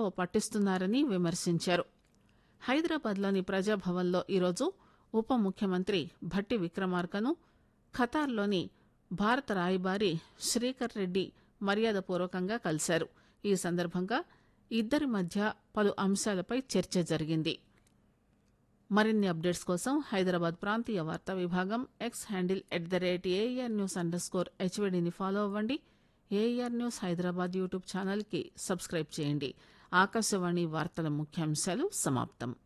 పట్టిస్తున్నారని విమర్శించారు హైదరాబాద్లోని ప్రజాభవన్లో ఈరోజు ఉప ముఖ్యమంత్రి భట్టి విక్రమార్కను ఖతార్లోని భారత రాయబారి శ్రీకర్ రెడ్డి మర్యాదపూర్వకంగా కలిశారు ఈ సందర్భంగా ఇద్దరి మధ్య పలు అంశాలపై చర్చ జరిగింది మరిన్ని అప్డేట్స్ కోసం హైదరాబాద్ ప్రాంతీయ వార్తా విభాగం X handle at the rate AIR news under score హెచ్వీడీని ఫాలో అవ్వండి ఏఆర్ న్యూస్ హైదరాబాద్ యూట్యూబ్ ఛానల్కి సబ్స్క్రైబ్ చేయండి ఆకాశవాణి వార్తల ముఖ్యాంశాలు సమాప్తం